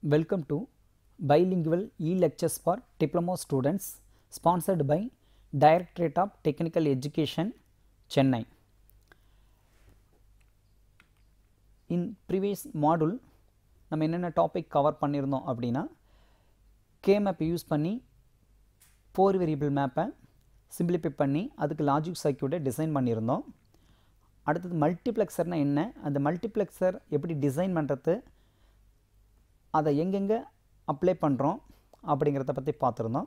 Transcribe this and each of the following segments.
Welcome to bilingual e-lectures for diploma students sponsored by Directorate of Technical Education, Chennai. In previous module நம்ம என்னென்ன topic cover பண்ணியிருந்தோம் அப்படின்னா K map use பண்ணி four variable மேப்பை simplify பண்ணி அதுக்கு logic சர்க்கியூட்டை design பண்ணியிருந்தோம் அடுத்தது மல்டிப்ளெக்சர்னால் என்ன அந்த மல்டிப்ளெக்சர் எப்படி டிசைன் பண்ணுறது அதை எங்கெங்கே அப்ளை பண்ணுறோம் அப்படிங்கிறத பற்றி பார்த்துருந்தோம்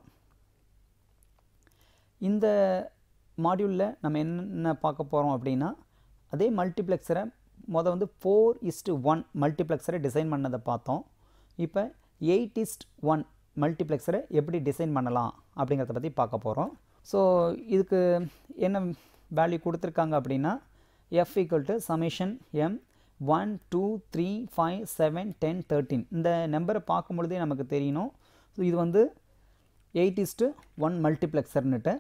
இந்த மாடியூலில் நம்ம என்னென்ன பார்க்க போகிறோம் அப்படின்னா அதே மல்டிப்ளெக்சரை மொதல் வந்து ஃபோர் இஸ்டு ஒன் மல்டிப்ளெக்சரை டிசைன் பண்ணதை பார்த்தோம் இப்போ எயிட் இஸ்ட் ஒன் மல்டிப்ளெக்சரை எப்படி டிசைன் பண்ணலாம் அப்படிங்கிறத பற்றி பார்க்க போகிறோம் ஸோ இதுக்கு என்ன வேல்யூ கொடுத்துருக்காங்க அப்படின்னா F equal to summation M one two three five seven ten thirteen இந்த நம்பரை பார்க்கும் பொழுதே நமக்கு தெரியணும் ஸோ இது வந்து எயிட் இஸ்ட்டு ஒன் மல்டிப்ளெக்சர்னுட்டு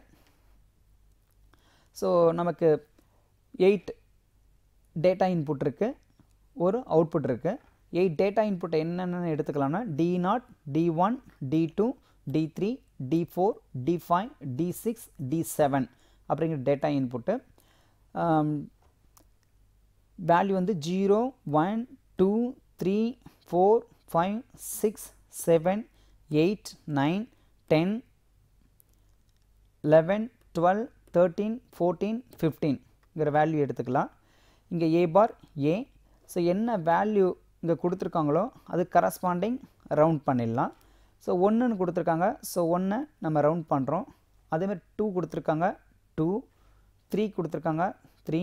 ஸோ நமக்கு எயிட் டேட்டா இன்புட் இருக்குது ஒரு அவுட்புட் இருக்குது எயிட் டேட்டா இன்புட்டை என்னென்னு எடுத்துக்கலாம்னா D naught D one D two D three D four D five D six D seven அப்படிங்கிற டேட்டா இன்புட்டு வேல்யூ வந்து zero one two three four five six seven eight nine ten eleven twelve thirteen fourteen ஃபிஃப்டீன்ங்கிற value எடுத்துக்கலாம் இங்கே ஏ பார் ஏ so என்ன value இங்கே கொடுத்துருக்காங்களோ அது corresponding round பண்ணிடலாம் ஸோ ஒன்றுன்னு கொடுத்துருக்காங்க ஸோ ஒன்றை நம்ம ரவுண்ட் பண்ணுறோம் அதேமாதிரி டூ கொடுத்துருக்காங்க டூ த்ரீ கொடுத்துருக்காங்க த்ரீ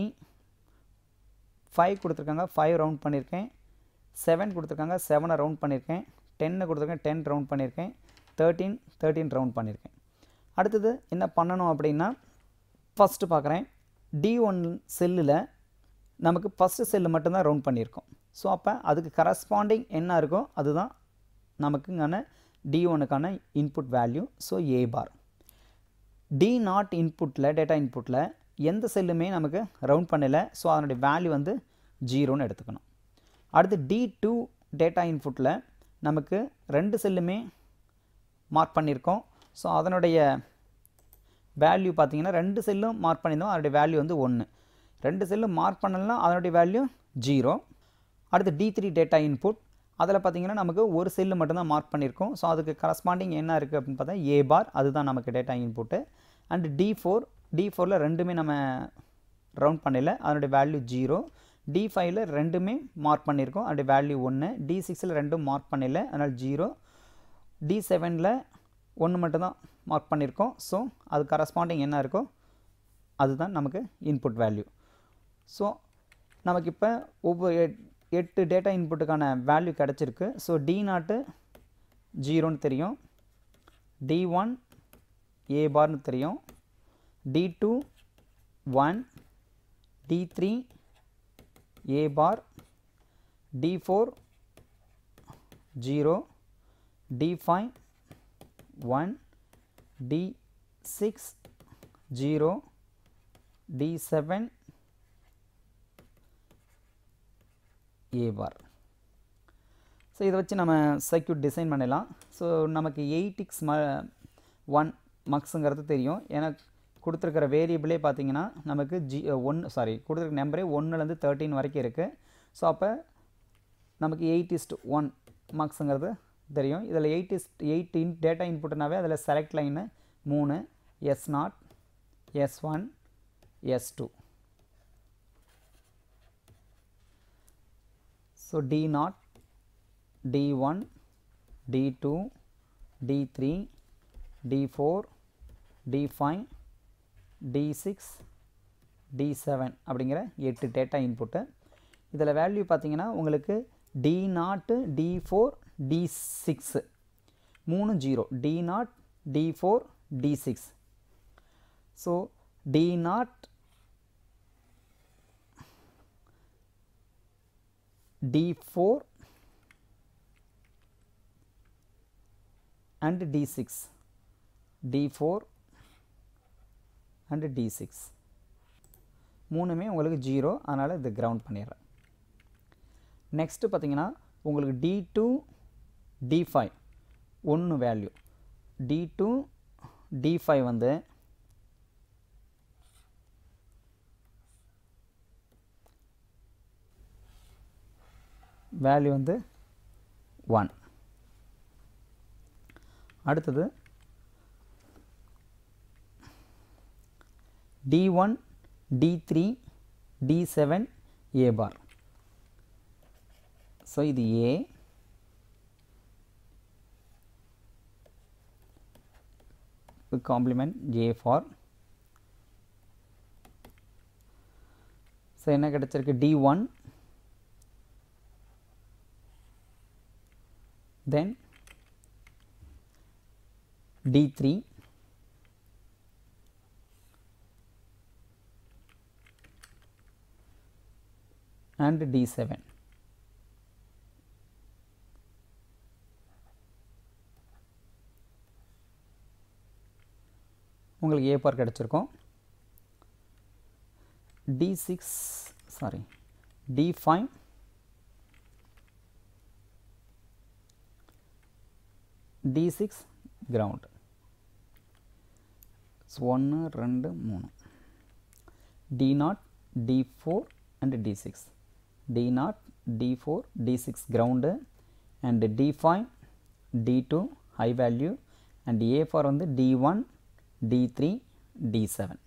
ஃபைவ் கொடுத்துருக்காங்க ஃபைவ் ரவுண்ட் பண்ணியிருக்கேன் செவன் கொடுத்துருக்காங்க செவனை ரவுண்ட் பண்ணியிருக்கேன் டென்னு கொடுத்துருக்கேன் டென் ரவுண்ட் பண்ணியிருக்கேன் தேர்ட்டீன் தேர்ட்டீன் ரவுண்ட் பண்ணியிருக்கேன் அடுத்தது என்ன பண்ணணும் அப்படின்னா ஃபஸ்ட்டு பார்க்குறேன் டி ஒன் செல்லில் நமக்கு ஃபஸ்ட்டு செல்லு மட்டும்தான் ரவுண்ட் பண்ணியிருக்கோம் ஸோ அப்போ அதுக்கு கரஸ்பாண்டிங் என்ன இருக்கோ அதுதான் நமக்குங்கான டி ஒனுக்கான input value so A bar T naught இன்புட்டில் டேட்டா இன்புட்டில் எந்த செல்லுமே நமக்கு ரவுண்ட் பண்ணலை ஸோ அதனுடைய வேல்யூ வந்து ஜீரோன்னு எடுத்துக்கணும் அடுத்து டி டூ டேட்டா இன்புட்டில் நமக்கு ரெண்டு செல்லுமே மார்க் பண்ணியிருக்கோம் ஸோ அதனுடைய வேல்யூ பார்த்திங்கன்னா ரெண்டு செல்லும் மார்க் பண்ணியிருந்தோம் அதனுடைய வேல்யூ வந்து ஒன்று ரெண்டு செல்லும் மார்க் பண்ணலாம் அதனுடைய வேல்யூ ஜீரோ அடுத்து டி த்ரீ டேட்டா இன்புட் அதில் பார்த்திங்கன்னா நமக்கு ஒரு செல்லு மட்டும்தான் மார்க் பண்ணியிருக்கோம் ஸோ அதுக்கு கரஸ்பாண்டிங் என்ன இருக்குது அப்படின்னு பார்த்தா ஏ பார் அதுதான் நமக்கு data input and D four D ஃபோரில் ரெண்டுமே நம்ம ரவுண்ட் பண்ணல அதனுடைய வேல்யூ ஜீரோ டி ஃபைவ்ல ரெண்டுமே மார்க் பண்ணியிருக்கோம் அதனுடைய வேல்யூ ஒன்று டி சிக்ஸில் ரெண்டும் மார்க் பண்ணல அதனால் ஜீரோ டி செவனில் ஒன்று மட்டும்தான் மார்க் பண்ணியிருக்கோம் ஸோ அது கரஸ்பாண்டிங் என்ன இருக்கோ அதுதான் நமக்கு இன்புட் வேல்யூ ஸோ நமக்கு இப்போ ஒவ்வொரு எட்டு டேட்டா இன்புட்டுக்கான வேல்யூ கிடச்சிருக்கு ஸோ டி நாட்டு ஜீரோன்னு தெரியும் டி ஒன் ஏ பார்னு தெரியும் D two one D three A bar D four zero D five one D six zero D seven A bar so இதை வச்சு நம்ம சர்க்கியூட் டிசைன் பண்ணலாம் ஸோ நமக்கு எயிட் எக்ஸ் ம ஒன் மக்ஸுங்கிறது தெரியும் ஏன்னா கொடுத்துருக்கிற வேரியபிளே பார்த்தீங்கன்னா நமக்கு ஜி ஒன்று சாரி கொடுத்துருக்க நம்பரே ஒன்றுலேருந்து தேர்ட்டின் வரைக்கும் இருக்குது ஸோ அப்போ நமக்கு எயிட் இஸ்ட் ஒன் மார்க்ஸுங்கிறது தெரியும் இதில் eight is to eight in data இன்புட்னாவே அதில் செலக்ட் லைனு மூணு S naught S one S two so D naught D one D two D three D four D five D six D seven அப்படிங்கிற எட்டு data input இதில் value பார்த்தீங்கன்னா உங்களுக்கு D naught D four D six மூணு zero D naught D four D six so D naught D four and D six D four and D six மூணுமே உங்களுக்கு zero அதனால் இது கிரவுண்ட் பண்ணிடுறேன் next பார்த்தீங்கன்னா உங்களுக்கு டி டூ டி ஃபைவ் ஒன்று value D two D five வந்து value வந்து ஒன் அடுத்தது D one D three D seven A bar so இது A complement A bar so என்ன கிடச்சிருக்கு D one then D3 and D7 உங்களுக்கு A bar கிடச்சிருக்கும் D six sorry D five D six ground ஒன்று ரெண்டு மூணு D naught D four and D six D naught D four D six ground and D five D two high value and A bar வந்து D one D three D seven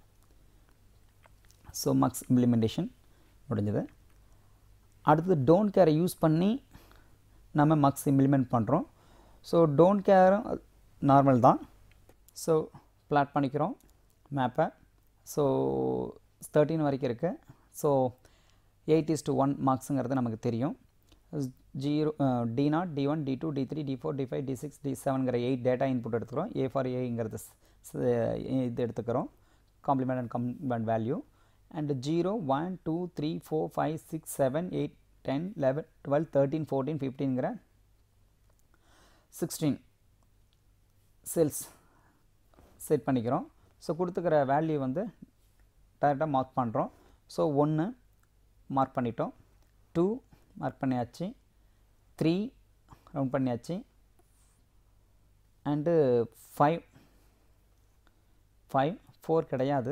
so mux implementation முடிஞ்சது அடுத்தது don't கேரை use பண்ணி நம்ம mux implement பண்ணுறோம் so don't கேரும் normal தான் so plot பண்ணிக்கிறோம் மேப்பை ஸோ தேர்ட்டின் வரைக்கும் இருக்குது so eight is to one மார்க்ஸுங்கிறது நமக்கு தெரியும் zero D naught D one D two D three D four D five D six டி செவன்கிற எயிட் டேட்டா இன்புட் எடுத்துக்கிறோம் ஏ ஃபார் ஏங்கிறது இது எடுத்துக்கிறோம் complement and complement value and zero one two three four five six seven eight ten eleven twelve thirteen fourteen ஃபிஃப்டீன்கிற sixteen cells set பண்ணிக்கிறோம் so கொடுத்துக்கிற value வந்து டேரெக்டாக மார்க் பண்ணுறோம் ஸோ ஒன்று மார்க் பண்ணிட்டோம் டூ மார்க் பண்ணியாச்சு த்ரீ ரவுண்ட் பண்ணியாச்சு அண்டு ஃபைவ் ஃபைவ் ஃபோர் கிடையாது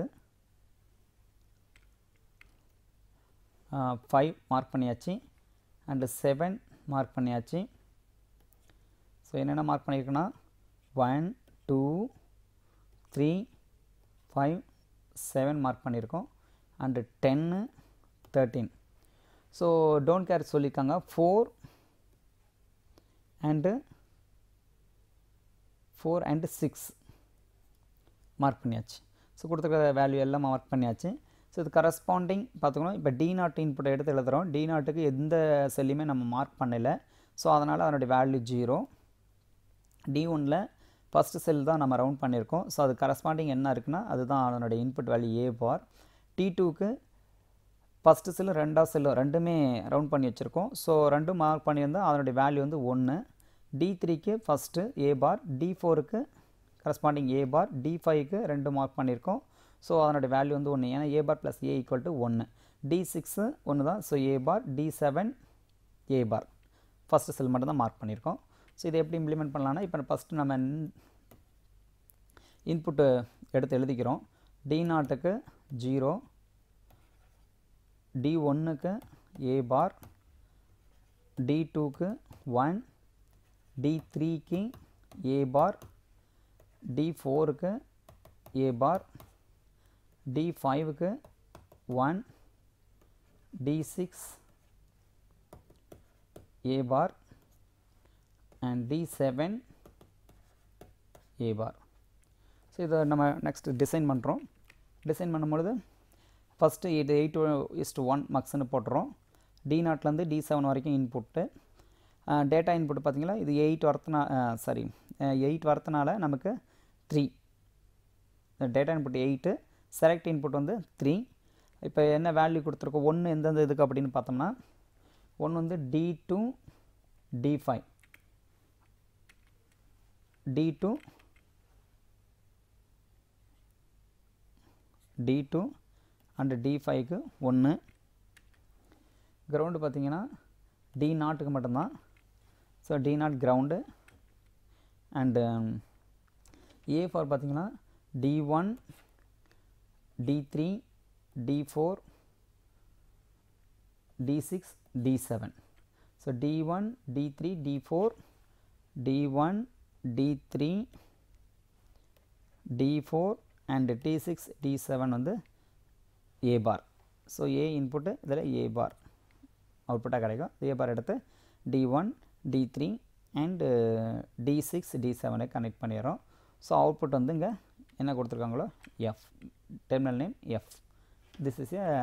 ஃபைவ் மார்க் பண்ணியாச்சு அண்டு செவன் மார்க் பண்ணியாச்சு ஸோ என்னென்ன மார்க் பண்ணியிருக்கேன்னா one two three five seven mark பண்ணியிருக்கோம் அண்டு டென்னு தேர்ட்டீன் ஸோ டோன்ட் கேர் சொல்லியிருக்காங்க four and four and six mark பண்ணியாச்சு ஸோ கொடுத்துருக்க வேல்யூ எல்லாம் மார்க் பண்ணியாச்சு ஸோ இது கரஸ்பாண்டிங் பார்த்துக்கணும் இப்போ டி நாட் இன்புட்டை எடுத்து எழுதுகிறோம் டி நாட்டுக்கு எந்த செல்லையுமே நம்ம மார்க் பண்ணலை ஸோ அதனால் அதனுடைய வேல்யூ ஜீரோ டி ஒனில் ஃபஸ்ட்டு செல் தான் நம்ம ரவுண்ட் பண்ணியிருக்கோம் ஸோ அது கரஸ்பாண்டிங் என்ன இருக்குன்னா அதுதான் அதனுடைய input value A bar D டூக்கு ஃபஸ்ட்டு செல்லு ரெண்டாவது செல்லு ரெண்டுமே ரவுண்ட் பண்ணி வச்சுருக்கோம் ஸோ ரெண்டும் மார்க் பண்ணியிருந்தால் அதனுடைய வேல்யூ வந்து ஒன்று டி த்ரீக்கு ஃபஸ்ட்டு ஏ பார் டி ஃபோருக்கு கரஸ்பாண்டிங் ஏ பார் டி ஃபைவ்க்கு ரெண்டு மார்க் பண்ணியிருக்கோம் ஸோ அதனுடைய வேல்யூ வந்து ஒன்று ஏன்னா A bar plus A equal to ஒன்று டி சிக்ஸு ஒன்று தான் so A bar D seven A bar first cell மட்டும் தான் மார்க் பண்ணியிருக்கோம் ஸோ இதை எப்படி இம்ப்ளிமெண்ட் பண்ணலான்னா இப்போ ஃபஸ்ட்டு நம்ம இன்புட்டு எடுத்து எழுதிக்கிறோம் டி நாட்டுக்கு ஜீரோ டி ஒன்றுக்கு ஏ பார் டி டூக்கு ஒன் டி த்ரீக்கு ஏ பார் டி ஃபோருக்கு ஏ பார் டி ஃபைவுக்கு one D six A bar and D seven A bar so இதை நம்ம நெக்ஸ்ட் டிசைன் பண்ணுறோம் டிசைன் பண்ணும்பொழுது ஃபஸ்ட்டு இது எயிட் இஸ்டு ஒன் மக்ஸ்னு போட்டுறோம் டி நாட்லேருந்து டி செவன் வரைக்கும் இன்புட்டு டேட்டா இன்புட் பார்த்திங்களா இது எயிட் வரத்துனா சாரி எயிட் வரத்துனால நமக்கு three data input eight select input வந்து த்ரீ இப்போ என்ன வேல்யூ கொடுத்துருக்கோம் ஒன்று எந்தெந்த இதுக்கு அப்படின்னு பார்த்தோம்னா ஒன்று வந்து D two D five D two D two and D ஃபைவ்க்கு ஒன்று கிரவுண்டு பார்த்தீங்கன்னா டி நாட்டுக்கு மட்டும்தான் so D naught ground and A bar பார்த்தீங்கன்னா D one D three D four d6 d7 so d1 d3 d4 d1 d3 d4 and t6 d7 வந்து a bar so a input இதில் a bar அவுட்புட்டாக கிடைக்கும் a bar எடுத்து d1 d3 and d6 d7 connect பண்ணிடுறோம் so output வந்து இங்கே என்ன கொடுத்துருக்காங்களோ f terminal name f this is a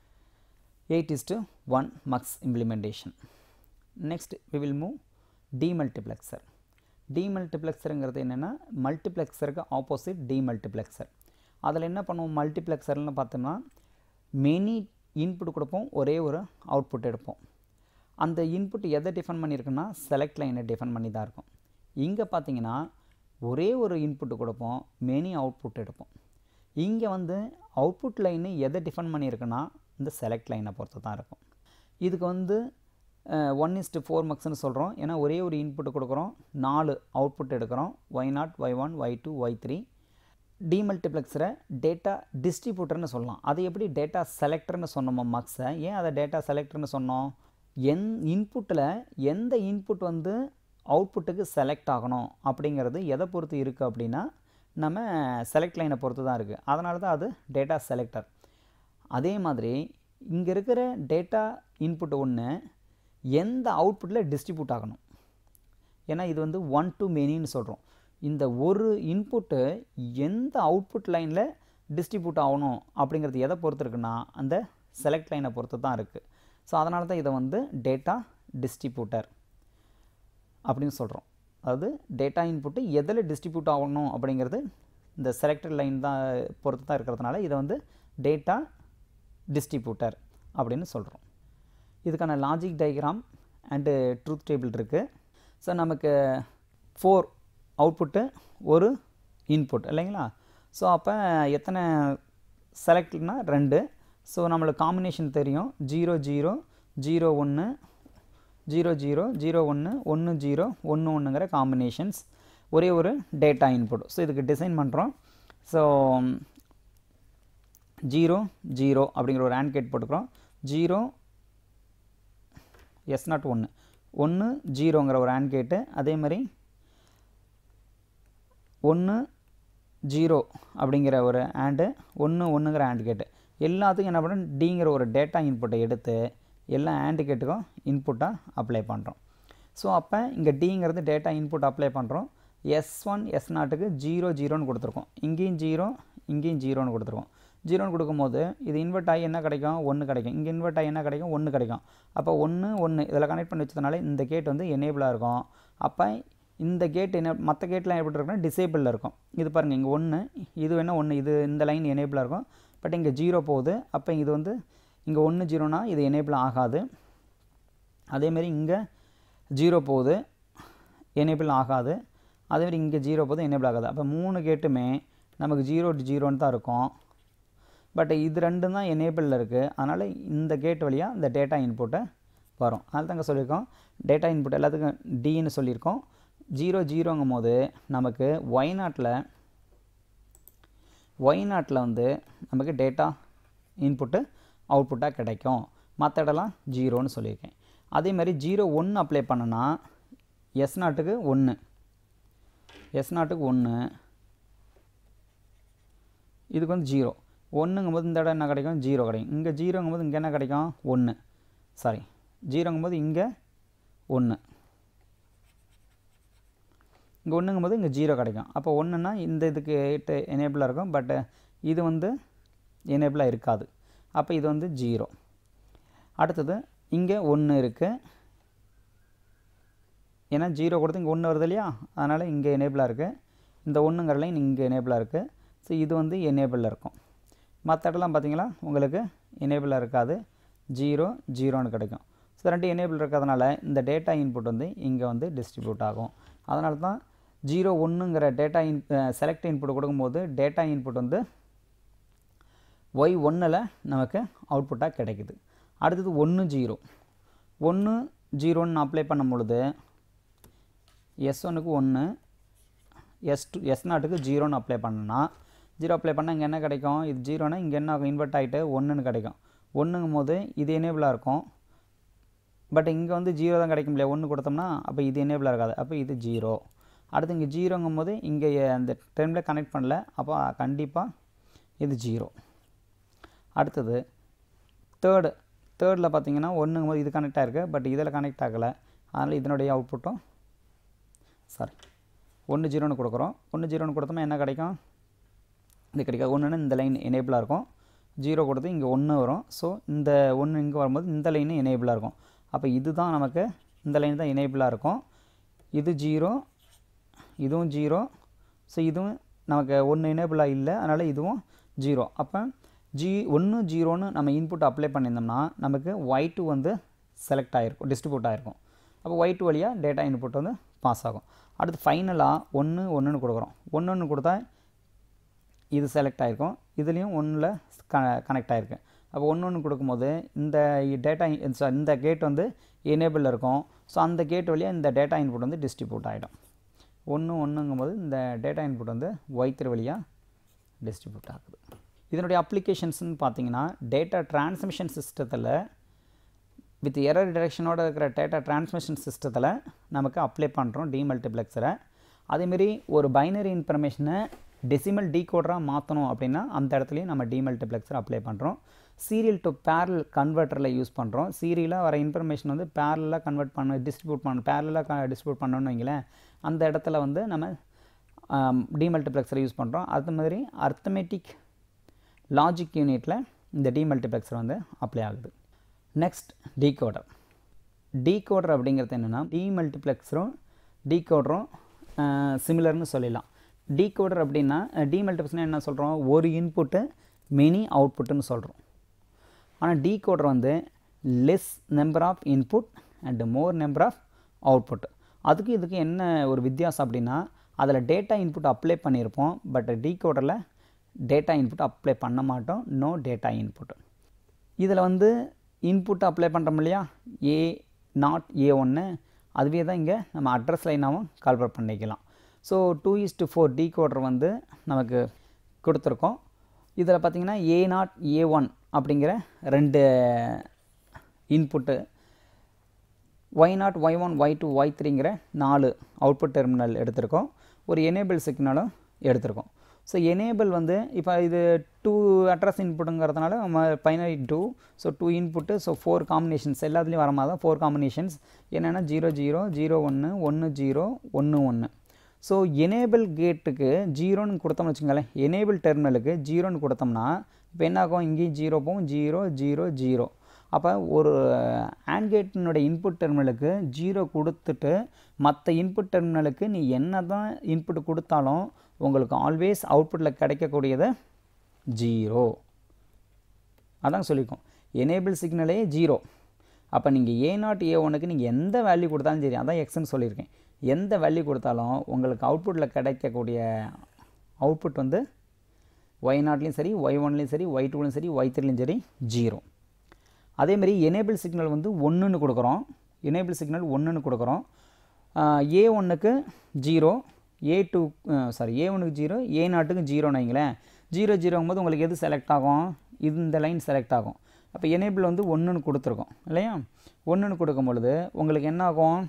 8 is to 1 mux implementation. Next we will move demultiplexer. demultiplexerங்கிறது என்னென்னா மல்டிப்ளெக்சருக்கு opposite demultiplexer. அதில் என்ன பண்ணுவோம் மல்டிப்ளெக்சர்னு பார்த்தோம்னா மெனி இன்புட் கொடுப்போம் ஒரே ஒரு அவுட்புட் எடுப்போம் அந்த இன்புட் எதை டிஃபைன் பண்ணியிருக்குன்னா செலக்ட் லைனை டிஃபைன் பண்ணி தான் இருக்கும் இங்கே பார்த்தீங்கன்னா ஒரே ஒரு இன்புட் கொடுப்போம் மெனி அவுட்புட் எடுப்போம் இங்கே வந்து அவுட்புட் லைனு எதை டிஃபைன் பண்ணியிருக்குன்னா இந்த செலக்ட் லைனை பொறுத்து தான் இருக்கும் இதுக்கு வந்து ஒன் இஸ்ட்டு ஃபோர் மக்ஸ்னு சொல்கிறோம் ஏன்னா ஒரே ஒரு இன்புட் கொடுக்குறோம் நாலு அவுட்புட் எடுக்கிறோம் Y naught Y one Y two Y three டிமல்டிப்ளெக்ஸரை டேட்டா டிஸ்ட்ரிபியூட்டர்னு சொல்லலாம் அது எப்படி டேட்டா செலக்டர்னு சொன்னோமோ மக்ஸை ஏன் அதை டேட்டா செலக்டர்னு சொன்னோம் என் இன்புட்டில் எந்த இன்புட் வந்து அவுட்புட்டுக்கு செலக்ட் ஆகணும் அப்படிங்கிறது எதை பொறுத்து இருக்குது அப்படின்னா நம்ம செலக்ட் லைனை பொறுத்து தான் இருக்குது அதனால தான் அது டேட்டா செலக்டர் அதே மாதிரி இங்கே இருக்கிற டேட்டா இன்புட் ஒன்று எந்த அவுட்புட்டில் டிஸ்ட்ரிபியூட் ஆகணும் ஏன்னா இது வந்து ஒன் டு மெனின்னு சொல்கிறோம் இந்த ஒரு இன்புட்டு எந்த அவுட்புட் லைனில் டிஸ்ட்ரிபியூட் ஆகணும் அப்படிங்கிறது எதை பொறுத்து இருக்குன்னா அந்த செலக்ட் லைனை பொறுத்து தான் இருக்குது ஸோ அதனால தான் இதை வந்து டேட்டா டிஸ்ட்ரிபியூட்டர் அப்படின்னு சொல்கிறோம் அதாவது டேட்டா இன்புட்டு எதில் டிஸ்ட்ரிபியூட் ஆகணும் அப்படிங்கிறது இந்த செலக்டட் லைன் தான் பொறுத்து தான் இருக்கிறதுனால இதை வந்து டேட்டா டிஸ்ட்ரிபியூட்டர் அப்படின்னு சொல்கிறோம் இதுக்கான logic diagram and truth table இருக்குது ஸோ நமக்கு ஃபோர் அவுட்புட்டு ஒரு இன்புட் இல்லைங்களா ஸோ அப்போ எத்தனை செலக்ட்னா ரெண்டு ஸோ நம்மளுக்கு காம்பினேஷன் தெரியும் ஜீரோ ஜீரோ ஜீரோ ஒன்று ஜீரோ ஜீரோ ஜீரோ ஒன்று ஒன்று ஜீரோ ஒன்று ஒன்றுங்கிற காம்பினேஷன்ஸ் ஒரே ஒரு டேட்டா இன்புட் ஸோ இதுக்கு டிசைன் பண்ணுறோம் ஸோ ஜீரோ ஜீரோ அப்படிங்கிற ஒரு ஆண்ட் கேட் போட்டுக்கிறோம் ஜீரோ எஸ் நாட் ஒன்று ஒன்று ஜீரோங்கிற ஒரு ஆண்ட் கேட்டு அதே மாதிரி ஒன்று ஜீரோ அப்படிங்கிற ஒரு ஆண்டு ஒன்று ஒன்றுங்கிற ஆண்ட் கேட்டு எல்லாத்துக்கும் என்ன பண்ணுறோம் டிங்கிற ஒரு டேட்டா இன்புட்டை எடுத்து எல்லா ஆண்டு கேட்டுக்கும் இன்புட்டாக அப்ளை பண்ணுறோம் ஸோ அப்போ இங்கே டிங்கிறது டேட்டா இன்புட் அப்ளை பண்ணுறோம் எஸ் ஒன் எஸ் நாட்டுக்கு ஜீரோ ஜீரோன்னு கொடுத்துருக்கோம் இங்கேயும் ஜீரோ இங்கேயும் ஜீரோன்னு கொடுத்துருக்கோம் ஜீரோன்னு கொடுக்கும்போது இது இன்வெர்ட் ஆகி என்ன கிடைக்கும் ஒன்று கிடைக்கும் இங்கே இன்வெர்ட் ஆகி என்ன கிடைக்கும் ஒன்று கிடைக்கும் அப்போ ஒன்று ஒன்று இதில் கனெக்ட் பண்ணி வச்சதுனால இந்த கேட் வந்து எனேபிளாக இருக்கும் அப்போ இந்த கேட் என்ன மற்ற கேட்லாம் எப்படி இருக்குன்னா டிசேபிளில் இருக்கும் இது பாருங்கள் இங்கே ஒன்று இது வேணால் ஒன்று இது இந்த லைன் எனேபிளாக இருக்கும் பட் இங்கே ஜீரோ போகுது அப்போ இது வந்து இங்கே ஒன்று ஜீரோனா இது எனேபிள் ஆகாது அதேமாரி இங்கே ஜீரோ போகுது எனேபிள் ஆகாது அதேமாதிரி இங்கே ஜீரோ போகுது எனேபிள் ஆகாது அப்போ மூணு கேட்டுமே நமக்கு ஜீரோ ஜீரோன்னு தான் இருக்கும் பட் இது ரெண்டும் தான் எனேபிளில் இருக்குது அதனால் இந்த கேட் வழியாக இந்த டேட்டா இன்புட்டை வரும் அதனால தாங்க சொல்லியிருக்கோம் டேட்டா இன்புட் எல்லாத்துக்கும் டின்னு சொல்லியிருக்கோம் ஜீரோ ஜீரோங்கும் போது நமக்கு ஒய் நாட்டில் ஒய் நாட்டில் வந்து நமக்கு டேட்டா இன்புட்டு அவுட்புட்டாக கிடைக்கும் மற்ற இடம்லாம் ஜீரோன்னு சொல்லியிருக்கேன் அதே மாதிரி ஜீரோ ஒன்று அப்ளை பண்ணனா எஸ் நாட்டுக்கு ஒன்று எஸ் நாட்டுக்கு ஒன்று இதுக்கு வந்து ஜீரோ ஒன்றுங்கும் போது இந்த இடம் என்ன கிடைக்கும் ஜீரோ கிடைக்கும் இங்கே ஜீரோங்கும் போது இங்கே என்ன கிடைக்கும் ஒன்று சாரி ஜீரோங்கும் போது இங்கே ஒன்று இங்கே ஒன்றுங்கும் போது இங்கே ஜீரோ கிடைக்கும் அப்போ ஒன்றுனா இந்த இதுக்கு எனேபிளாக இருக்கும் பட் இது வந்து எனேபிளாக இருக்காது அப்போ இது வந்து ஜீரோ அடுத்தது இங்கே ஒன்று இருக்குது ஏன்னா ஜீரோ கொடுத்து இங்கே ஒன்று வருது இல்லையா அதனால் இங்கே எனேபிளாக இருக்குது இந்த ஒன்றுங்கிற லைன் இங்கே எனேபிளாக இருக்குது ஸோ இது வந்து எனேபிளில் இருக்கும் மற்ற இடம்லாம் பார்த்தீங்களா உங்களுக்கு எனேபிளாக இருக்காது ஜீரோ ஜீரோன்னு கிடைக்கும் ஸோ ரெண்டு எனேபிள் இருக்கிறதுனால இந்த டேட்டா இன்புட் வந்து இங்கே வந்து டிஸ்ட்ரிபியூட் ஆகும் அதனால தான் ஜீரோ ஒன்றுங்கிற டேட்டா இன் செலக்ட் இன்புட் கொடுக்கும்போது டேட்டா இன்புட் வந்து ஒய் ஒன்றில் நமக்கு அவுட்புட்டாக கிடைக்குது அடுத்தது ஒன்று ஜீரோ ஒன்று ஜீரோன்னு அப்ளை பண்ணும் பொழுது எஸ் ஒன்றுக்கு ஒன்று எஸ் டூ எஸ் நாட்டுக்கு ஜீரோன்னு அப்ளை பண்ணனா ஜீரோ அப்ளை பண்ணால் இங்கே என்ன கிடைக்கும் இது ஜீரோனா இங்கே என்ன ஆகும் இன்வெர்ட் ஆகிட்டு ஒன்றுன்னு கிடைக்கும் ஒன்றுங்கும் போது இது எனேபிளாக இருக்கும் பட் இங்கே வந்து ஜீரோ தான் கிடைக்கும் இல்லையா ஒன்று கொடுத்தோம்னா அப்போ இது எனேபிளாக இருக்காது அப்போ இது ஜீரோ அடுத்து இங்கே ஜீரோங்கும் போது இங்கே அந்த டைமில் கனெக்ட் பண்ணல அப்போ கண்டிப்பாக இது ஜீரோ அடுத்தது தேர்டு தேர்டில் பார்த்தீங்கன்னா ஒன்றுங்கும் போது இது கனெக்ட் ஆகிருக்கு பட் இதில் கனெக்ட் ஆகலை அதனால் இதனுடைய அவுட்புட்டும் சாரி ஒன்று ஜீரோன்னு கொடுக்குறோம் ஒன்று ஜீரோன்னு கொடுத்தோம்னா என்ன கிடைக்கும் இது கிடைக்காது ஒன்றுன்னு இந்த லைன் எனேபிளாக இருக்கும் ஜீரோ கொடுத்து இங்கே ஒன்று வரும் ஸோ இந்த ஒன்று இங்கே வரும்போது இந்த லைனு எனேபிளாக இருக்கும் அப்போ இதுதான் நமக்கு இந்த லைன் தான் எனேபிளாக இருக்கும் இது ஜீரோ இதுவும் ஜீரோ ஸோ இதுவும் நமக்கு ஒன்று எனேபிளாக இல்லை அதனால் இதுவும் ஜீரோ அப்போ ஜி ஒன்று ஜீரோன்னு நம்ம இன்புட் அப்ளை பண்ணியிருந்தோம்னா நமக்கு ஒய் டூ வந்து செலக்ட் ஆகிருக்கும் டிஸ்ட்ரிபியூட் ஆகிருக்கும் அப்போ ஒய் டூ வழியாக டேட்டா இன்புட் வந்து பாஸ் ஆகும் அடுத்து ஃபைனலாக ஒன்று ஒன்றுன்னு கொடுக்குறோம் ஒன்று ஒன்று கொடுத்தா இது செலக்ட் ஆகிருக்கும் இதுலேயும் ஒன்றில் க கனெக்ட் ஆகிருக்கு அப்போ ஒன்று ஒன்று கொடுக்கும்போது இந்த டேட்டா இந்த கேட் வந்து எனேபிளில் இருக்கும் ஸோ அந்த கேட் வழியாக இந்த டேட்டா இன்புட் வந்து டிஸ்ட்ரிபியூட் ஆகிடும் ஒன்று ஒன்றுங்கும்போது இந்த டேட்டா இன்புட் வந்து ஒய்த்திரு வழியாக டிஸ்ட்ரிபியூட் ஆகுது இதனுடைய அப்ளிகேஷன்ஸ்னு பார்த்தீங்கன்னா டேட்டா டிரான்ஸ்மிஷன் சிஸ்டத்தில் வித் எரர் டிரெக்ஷனோட இருக்கிற டேட்டா டிரான்ஸ்மிஷன் சிஸ்டத்தில் நமக்கு அப்ளை பண்ணுறோம் டிமல்டிப்ளெக்ஸரை அதேமாரி ஒரு பைனரி இன்ஃபர்மேஷனை டெசிமல் டீகோடராக மாற்றணும் அப்படின்னா அந்த இடத்துலையும் நம்ம டிமல்டிப்ளெக்ஸர் அப்ளை பண்ணுறோம் சீரியல் டு பேரல் கன்வெர்ட்டரில் யூஸ் பண்ணுறோம் சீரியலாக வர இன்ஃபர்மேஷன் வந்து பேரலாக கன்வெர்ட் பண்ண டிஸ்ட்ரிபியூட் பண்ண பேரலாக டிஸ்ட்ரிபியூட் பண்ணணும்னு வைங்களேன் அந்த இடத்துல வந்து நம்ம டிமல்டிப்ளெக்ஸரை யூஸ் பண்ணுறோம் அது மாதிரி அர்த்தமெட்டிக் லாஜிக் யூனிட்டில் இந்த டிமல்டிப்ளெக்ஸர் வந்து அப்ளை ஆகுது நெக்ஸ்ட் டீகோடர் டீகோடர் அப்படிங்கிறது என்னென்னா டிமல்டிப்ளெக்ஸரும் டீகோடரும் சிமிலர்னு சொல்லிடலாம் டீகோடர் அப்படின்னா டிமல்டிப்ளெக்ஸ்னால் என்ன சொல்கிறோம் ஒரு இன்புட்டு மெனி அவுட்புட்டுன்னு சொல்கிறோம் ஆனால் டீகோடர் வந்து less number of input and more number of output அதுக்கு இதுக்கு என்ன ஒரு வித்தியாசம் அப்படின்னா அதில் டேட்டா இன்புட் அப்ளை பண்ணியிருப்போம் பட் டீகோடரில் டேட்டா இன்புட் அப்ளை பண்ண மாட்டோம் நோ டேட்டா இன்புட் இதில் வந்து இன்புட் அப்ளை பண்ணுறோம் இல்லையா ஏ நாட் ஏ ஒன்று அதுவே தான் இங்கே நம்ம அட்ரஸ் லைனாகவும் கால்பர் பண்ணிக்கலாம் so two is to four decoder வந்து நமக்கு கொடுத்துருக்கோம் இதில் பார்த்திங்கன்னா ஏ நாட் ஏ ஒன் அப்படிங்கிற ரெண்டு input Y naught Y one Y two Y த்ரீங்கிற நாலு அவுட்புட் டெர்மினல் எடுத்திருக்கோம் ஒரு எனேபிள் சிக்னலும் எடுத்திருக்கோம் ஸோ எனேபிள் வந்து இப்போ இது டூ அட்ரஸ் இன்புட்டுங்கிறதுனால நம்ம binary two so two input so four combinations எல்லாத்துலேயும் வர மாதிரி தான் ஃபோர் காம்பினேஷன்ஸ் என்னென்னா ஜீரோ ஜீரோ ஜீரோ ஒன்று ஒன்று ஜீரோ ஒன்று ஒன்று ஸோ எனேபிள் கேட்டுக்கு ஜீரோன்னு கொடுத்தோம்னு வச்சுங்களேன் எனேபிள் டெர்மினலுக்கு ஜீரோன்னு கொடுத்தோம்னா இப்போ என்ன ஆகும் இங்கேயும் ஜீரோ போகும் ஜீரோ ஜீரோ ஜீரோ அப்போ ஒரு ஆண்ட் கேட்டினுடைய இன்புட் டெர்மினலுக்கு ஜீரோ கொடுத்துட்டு மற்ற இன்புட் டெர்மினலுக்கு நீ என்ன தான் இன்புட் கொடுத்தாலும் உங்களுக்கு ஆல்வேஸ் அவுட்புட்டில் கிடைக்கக்கூடியது ஜீரோ அதான் சொல்லியிருக்கோம் எனேபிள் சிக்னலே ஜீரோ அப்போ நீங்கள் ஏ நாட் ஏ ஒனுக்கு நீங்கள் எந்த வேல்யூ கொடுத்தாலும் சரி அதான் எக்ஸ்ன்னு சொல்லியிருக்கேன் எந்த வேல்யூ கொடுத்தாலும் உங்களுக்கு அவுட்புட்டில் கிடைக்கக்கூடிய அவுட்புட் வந்து ஒய் நாட்லேயும் சரி ஒய் ஒன்லேயும் சரி ஒய் டூலையும் சரி ஒய் த்ரீலையும் சரி ஜீரோ அதேமாரி எனேபிள் சிக்னல் வந்து ஒன்றுன்னு கொடுக்குறோம் எனேபிள் சிக்னல் ஒன்றுன்னு கொடுக்குறோம் ஏ ஒன்றுக்கு zero A two sorry A ஒனுக்கு ஜீரோ ஏ நாட்டுக்கு ஜீரோன்னு வைங்களேன் ஜீரோ ஜீரோங்கும் போது உங்களுக்கு எது செலக்ட் ஆகும் இந்த லைன் செலக்ட் ஆகும் அப்போ எனேபிள் வந்து ஒன்றுன்னு கொடுத்துருக்கோம் இல்லையா ஒன்றுன்னு கொடுக்கும் பொழுது உங்களுக்கு என்ன ஆகும்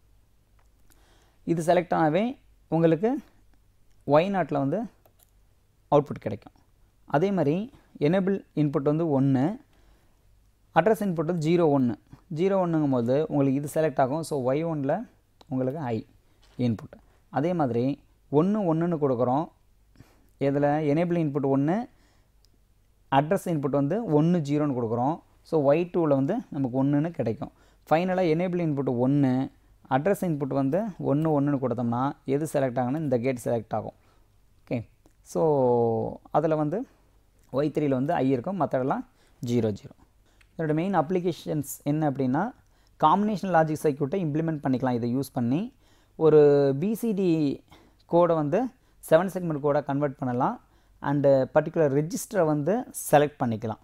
இது செலக்ட் ஆகவே உங்களுக்கு ஒய் நாட்டில் வந்து அவுட்புட் கிடைக்கும் அதே மாதிரி எனேபிள் இன்புட் வந்து ஒன்று அட்ரஸ் இன்புட் வந்து ஜீரோ ஒன்று ஜீரோ ஒன்றுங்கும் போது உங்களுக்கு இது செலக்ட் ஆகும் ஸோ ஒய் ஒனில் உங்களுக்கு ஐ இன்புட் அதே மாதிரி ஒன்று ஒன்றுன்னு கொடுக்குறோம் இதில் எனேபிள் இன்புட் ஒன்று அட்ரஸ் இன்புட் வந்து ஒன்று ஜீரோன்னு கொடுக்குறோம் ஸோ ஒய் டூவில் வந்து நமக்கு ஒன்றுன்னு கிடைக்கும் ஃபைனலாக எனேபிள் இன்புட் ஒன்று அட்ரஸ் இன்புட் வந்து ஒன்று ஒன்றுன்னு கொடுத்தோம்னா எது செலக்ட் ஆகும்னா இந்த கேட் செலக்ட் ஆகும் ஓகே ஸோ அதில் வந்து ஒய் த்ரீயில் வந்து ஐ இருக்கும் மற்றதெல்லாம் ஜீரோ ஜீரோ இதோட மெயின் அப்ளிகேஷன்ஸ் என்ன அப்படின்னா காம்பினேஷன் லாஜிக் சர்க்கியூட்டை இம்ப்ளிமெண்ட் பண்ணிக்கலாம் இதை யூஸ் பண்ணி ஒரு பிசிடி கோடை வந்து செவன் செக்மெண்ட் கோடை கன்வெர்ட் பண்ணலாம் அண்டு பர்டிகுலர் ரெஜிஸ்டரை வந்து செலக்ட் பண்ணிக்கலாம்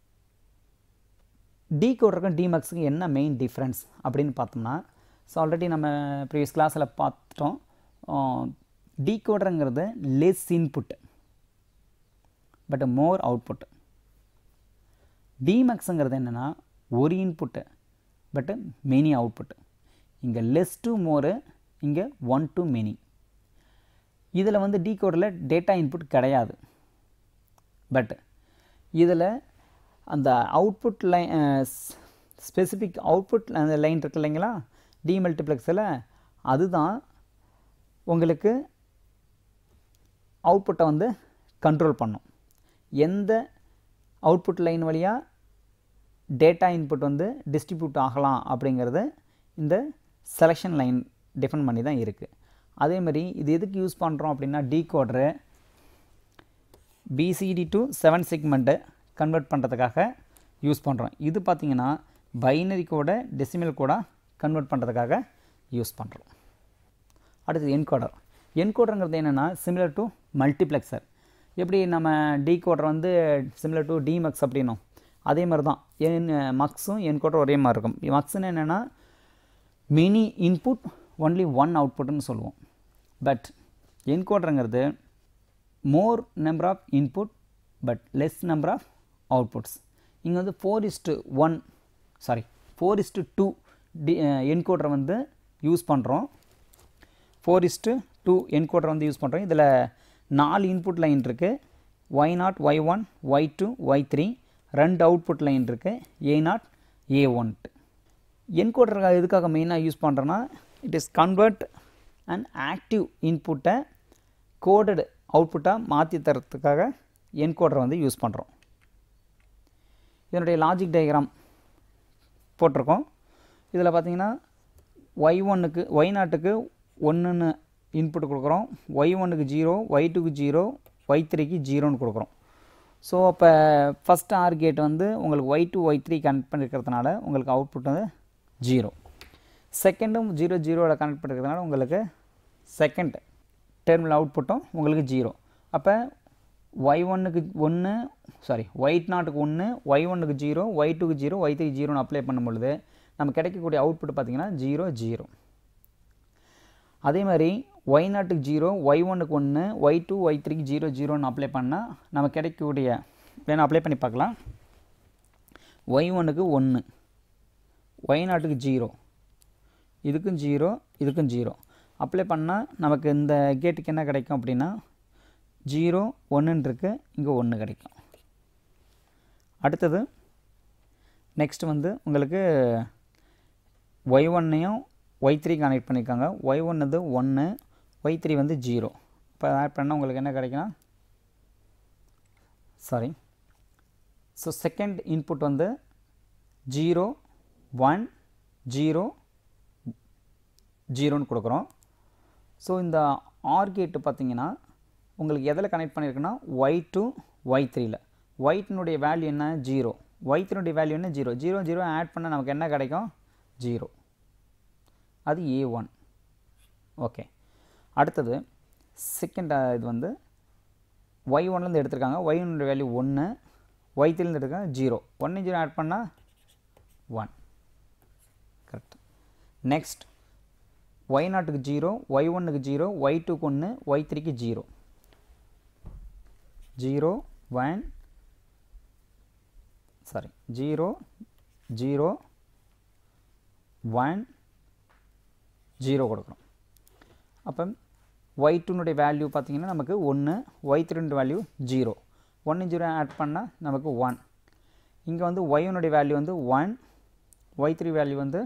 டி கோடருக்கும் டிமக்ஸுக்கும் என்ன மெயின் டிஃப்ரென்ஸ் அப்படின்னு பார்த்தோம்னா ஸோ ஆல்ரெடி நம்ம ப்ரீவியஸ் கிளாஸில் பார்த்து பார்த்துட்டோம் டீகோடருங்கிறது less input but more output டிமேக்ஸுங்கிறது என்னென்னா ஒரு இன்புட்டு பட்டு மெனி அவுட்புட் இங்கே லெஸ் டு மோரு இங்கே ஒன் டு மெனி இதில் வந்து டீகோடரில் டேட்டா இன்புட் கிடையாது பட் இதில் அந்த அவுட்புட் லைன் ஸ்பெசிஃபிக் அவுட்புட் அந்த லைன் இருக்கு இல்லைங்களா டிமல்டிப்ளெக்ஸில் அதுதான் உங்களுக்கு அவுட்புட்டை வந்து கண்ட்ரோல் பண்ணும் எந்த அவுட்புட் லைன் வழியாக டேட்டா இன்புட் வந்து டிஸ்ட்ரிபியூட் ஆகலாம் அப்படிங்கிறது இந்த செலெக்ஷன் லைன் டிஃபைன் பண்ணி தான் இருக்குது அதேமாதிரி இது எதுக்கு யூஸ் பண்ணுறோம் அப்படின்னா decoder BCD to seven segment convert பண்ணுறதுக்காக யூஸ் பண்ணுறோம் இது பார்த்திங்கன்னா பைனரி கோட டெசிமல் கோட கன்வெர்ட் பண்ணுறதுக்காக யூஸ் பண்ணுறோம் அடுத்தது என்கோடர் என்கோடருங்கிறது என்னென்னா சிமிலர் டு மல்டிப்ளெக்சர் எப்படி நம்ம டீகோடர் வந்து சிமிலர் டு டிமக்ஸ் அப்படின்னும் அதே மாதிரி தான் என் மக்ஸும் என்கோடர் ஒரே மாதிரி இருக்கும் மக்ஸ்னு என்னென்னா மினி இன்புட் ஒன்லி ஒன் அவுட்புட்னு சொல்லுவோம் பட் என்கோடருங்கிறது more number of input but less number of outputs இங்கே வந்து four is to one sorry four is to two டி என்கோடரை வந்து யூஸ் பண்ணுறோம் ஃபோர் இஸ்ட்டு டூ என்கோடரை வந்து யூஸ் பண்ணுறோம் இதில் நாலு இன்புட் லைன் இருக்குது Y naught Y one Y two Y three ரெண்டு அவுட்புட் லைன் இருக்குது ஏ நாட் ஏ ஒன்ட்டு என்கோடர் எதுக்காக மெயினாக யூஸ் பண்ணுறோன்னா it is convert and active இன்புட்டை கோடடு அவுட்புட்டாக மாற்றி தரத்துக்காக என்கோடரை வந்து யூஸ் பண்ணுறோம் இதனுடைய லாஜிக் டயக்ராம் போட்டிருக்கோம் இதில் பார்த்தீங்கன்னா ஒய் ஒன்னுக்கு ஒய் நாட்டுக்கு ஒன்றுன்னு இன்புட் கொடுக்குறோம் ஒய் ஒன்னுக்கு ஜீரோ ஒய் டூக்கு ஜீரோ ஒய் த்ரீக்கு ஜீரோன்னு கொடுக்குறோம் ஸோ அப்போ ஃபஸ்ட் ஆர் கேட் வந்து உங்களுக்கு Y two Y three connect பண்ணியிருக்கிறதுனால உங்களுக்கு அவுட்புட் வந்து ஜீரோ செகண்டும் ஜீரோ ஜீரோவில் கனெக்ட் பண்ணிருக்கிறதுனால உங்களுக்கு செகண்ட் டெர்மினல் அவுட்புட்டும் உங்களுக்கு ஜீரோ அப்போ ஒய் ஒன்னுக்கு ஒன்று சாரி ஒயிட் நாட்டுக்கு ஒன்று ஒய் ஒன்னுக்கு ஜீரோ ஒய் டூக்கு ஜீரோ ஒய் த்ரீ ஜீரோன்னு அப்ளை பண்ணும் பொழுது நம்ம கிடைக்கக்கூடிய அவுட்புட் பார்த்திங்கன்னா ஜீரோ ஜீரோ அதே மாதிரி ஒய் நாட்டுக்கு ஜீரோ ஒய் ஒன்னுக்கு ஒன்று ஒய் டூ ஒய் த்ரீக்கு ஜீரோ ஜீரோன்னு அப்ளை பண்ணால் நம்ம கிடைக்கக்கூடிய வேணால் அப்ளை பண்ணி பார்க்கலாம் ஒய் ஒன்னுக்கு ஒன்று ஒய் நாட்டுக்கு ஜீரோ இதுக்கும் ஜீரோ இதுக்கும் ஜீரோ அப்ளை பண்ணால் நமக்கு இந்த கேட்டுக்கு என்ன கிடைக்கும் அப்படின்னா ஜீரோ ஒன்றுன்னு இருக்குது இங்கே ஒன்று கிடைக்கும் அடுத்தது நெக்ஸ்ட் வந்து உங்களுக்கு ஒய் ஒன்னையும் ஒய் த்ரீ கனெக்ட் பண்ணியிருக்காங்க ஒய் ஒன் வந்து ஒன்று ஒய் த்ரீ வந்து ஜீரோ இப்போ ஆட் பண்ணால் உங்களுக்கு என்ன கிடைக்கும் சாரி ஸோ செகண்ட் இன்புட் வந்து ஜீரோ ஒன் ஜீரோ ஜீரோன்னு கொடுக்குறோம் ஸோ இந்த ஆர் கேட்டு பார்த்தீங்கன்னா உங்களுக்கு எதில் கனெக்ட் பண்ணியிருக்குன்னா ஒய் டூ ஒய் த்ரீயில் ஒயிட்னுடைய வேல்யூ என்ன ஜீரோ ஒய் த்ரீனுடைய வேல்யூ என்ன ஜீரோ ஜீரோ ஜீரோ ஆட் பண்ணால் நமக்கு என்ன கிடைக்கும் ஜீரோ அது ஏ ஒன் ஓகே அடுத்தது செகண்ட் இது வந்து ஒய் ஒன்லேருந்து எடுத்திருக்காங்க ஒய் ஒன்னுடைய வேல்யூ ஒன்று ஒய் த்ரீலேருந்து எடுத்திருக்காங்க ஜீரோ ஒன்று ஜீரோ ஆட் பண்ணால் ஒன் கரெக்ட் நெக்ஸ்ட் ஒய் நாட்டுக்கு ஜீரோ ஒய் ஒன்னுக்கு ஜீரோ ஒய் டூக்கு ஒன்று ஒய் த்ரீக்கு zero zero one sorry zero zero one zero கொடுக்குறோம் அப்போ ஒய் டூனுடைய வேல்யூ பார்த்திங்கன்னா நமக்கு ஒன்று ஒய் த்ரீனுடைய வேல்யூ ஜீரோ ஒன்று ஜீரோ ஆட் பண்ணால் நமக்கு ஒன் இங்கே வந்து ஒய்னுடைய வேல்யூ வந்து ஒன் ஒய் த்ரீ வேல்யூ வந்து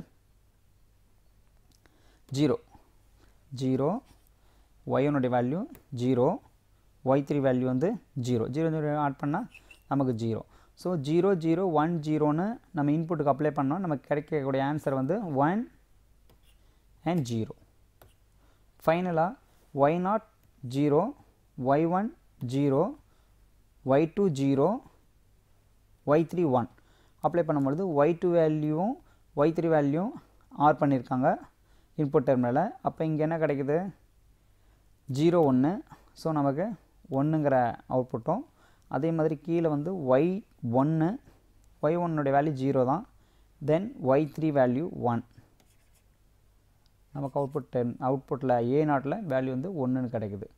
ஜீரோ ஜீரோ ஒய்னுடைய value zero Y three value வந்து ஜீரோ ஜீரோ ஜீரோ ஆட் பண்ணால் நமக்கு zero so zero zero one ஜீரோன்னு நம்ம இன்புட்டுக்கு அப்ளை பண்ணோம் நமக்கு கிடைக்கக்கூடிய ஆன்சர் வந்து ஒன் அண்ட் ஜீரோ ஃபைனலாக Y naught zero Y one zero Y two zero Y three one apply பண்ணும்பொழுது ஒய் டூ வேல்யூவும் ஒய் த்ரீ வேல்யூவும் ஆர் பண்ணியிருக்காங்க இன்புட் டெர்மினலில் அப்போ இங்கே என்ன கிடைக்குது ஜீரோ ஒன்று ஸோ நமக்கு ஒன்றுங்கிற அவுட்புட்டும் அதே மாதிரி கீழே வந்து ஒய் ஒன்று ஒய் ஒன்னுடைய வேல்யூ ஜீரோ தான் then Y three value one நமக்கு அவுட்புட் டென் அவுட்புட்டில் ஏ நாட்டில் வேல்யூ வந்து ஒன்றுன்னு கிடைக்குது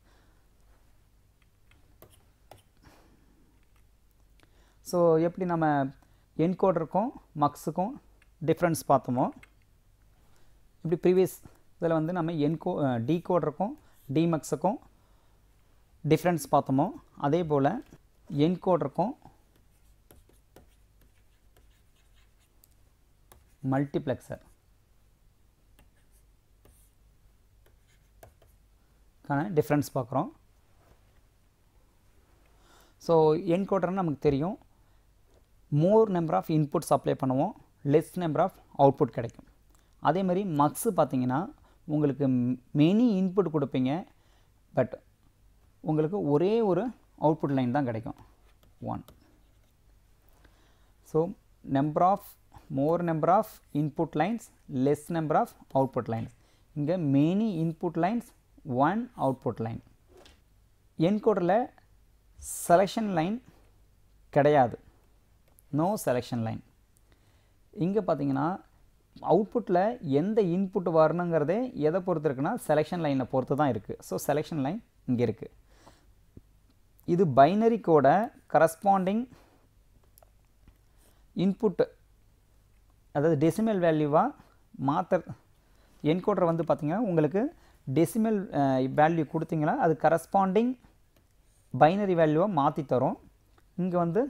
ஸோ எப்படி நம்ம என்கோடருக்கும் மக்ஸுக்கும் டிஃப்ரென்ஸ் பார்த்தோமோ இப்படி ப்ரீவியஸ் இதில் வந்து நம்ம என்கோ டீகோடருக்கும் டிமக்ஸுக்கும் டிஃப்ரென்ஸ் பார்த்தோமோ அதே போல் என்கோடருக்கும் மல்டிப்ளெக்சர் கான டிஃப்ரென்ஸ் பார்க்குறோம் ஸோ என்கோடர்னு நமக்கு தெரியும் more number of inputs apply பண்ணுவோம் லெஸ் நம்பர் ஆஃப் அவுட்புட் கிடைக்கும் அதே மாதிரி மக்ஸு பார்த்தீங்கன்னா உங்களுக்கு மெனி இன்புட் கொடுப்பீங்க பட் உங்களுக்கு ஒரே ஒரு அவுட்புட் லைன் தான் கிடைக்கும் one so number of more number of input lines less number of output lines இங்கே many input lines one output line என்கோடரில் செலெக்ஷன் லைன் கிடையாது நோ செலெக்ஷன் லைன் இங்கே பார்த்தீங்கன்னா அவுட்புட்டில் எந்த இன்புட் வரணுங்கிறதே எதை பொறுத்து இருக்குன்னா செலெக்ஷன் லைனை பொறுத்து தான் இருக்குது ஸோ செலெக்ஷன் லைன் இங்கே இருக்குது இது பைனரி கோட கரஸ்பாண்டிங் இன்புட் அதாவது டெசிமல் வேல்யூவாக மாற்ற என்கோடர் வந்து பார்த்திங்கன்னா உங்களுக்கு டெசிமல் வேல்யூ கொடுத்தீங்கன்னா அது கரஸ்பாண்டிங் பைனரி வேல்யூவை மாற்றி தரும் இங்கே வந்து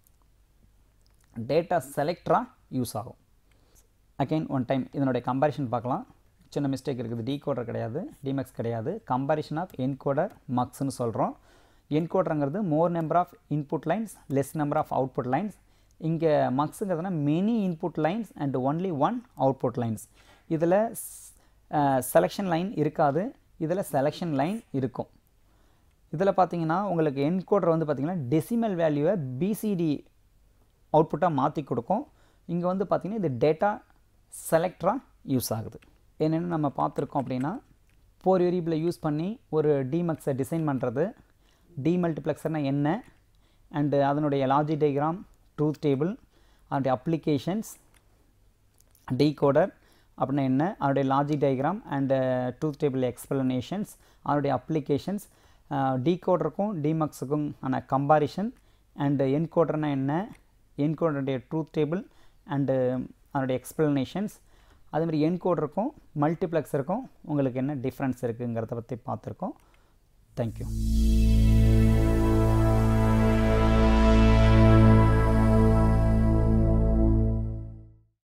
டேட்டா செலக்டராக யூஸ் ஆகும் அகைன் ஒன் டைம் இதனுடைய கம்பேரிஷன் பார்க்கலாம் சின்ன மிஸ்டேக் இருக்குது டிகோடர் கிடையாது டிமெக்ஸ் கிடையாது கம்பேரிஷன் ஆஃப் என்கோடர் மக்ஸ்னு சொல்கிறோம் என்கோடருங்கிறது more number of input lines less number of output lines இங்கே மக்ஸுங்கிறதுனா many input lines and only one output lines இதில் செலெக்ஷன் லைன் இருக்காது இதில் செலெக்ஷன் லைன் இருக்கும் இதில் பார்த்தீங்கன்னா உங்களுக்கு என்கோடர் வந்து பார்த்திங்கன்னா டெசிமல் வேல்யூவை பிசிடி அவுட்புட்டாக மாற்றி கொடுக்கும் இங்கே வந்து பார்த்திங்கன்னா இது டேட்டா செலக்டராக யூஸ் ஆகுது என்னென்னு நம்ம பார்த்துருக்கோம் அப்படின்னா ஃபோர் வேரியபிளை யூஸ் பண்ணி ஒரு டிமக்ஸை டிசைன் பண்ணுறது டிமல்டிப்ளெக்ஸர்னால் என்ன அண்டு அதனுடைய லாஜிக் டயக்ராம் ட்ரூத் டேபிள் அதனுடைய அப்ளிகேஷன்ஸ் டீகோடர் அப்படின்னா என்ன அதனுடைய logic diagram and truth table explanations அதனுடைய அப்ளிகேஷன்ஸ் டீகோடருக்கும் டிமக்ஸுக்கும் ஆன கம்பாரிஷன் அண்டு என்கோடர்னால் என்ன என்கோடருடைய ட்ரூத் டேபிள் அண்டு அதனுடைய எக்ஸ்பிளனேஷன்ஸ் அதேமாதிரி என்கோடருக்கும் மல்டிப்ளெக்ஸருக்கும் உங்களுக்கு என்ன டிஃப்ரென்ஸ் இருக்குங்கிறத பற்றி பார்த்துருக்கோம் தேங்க்யூ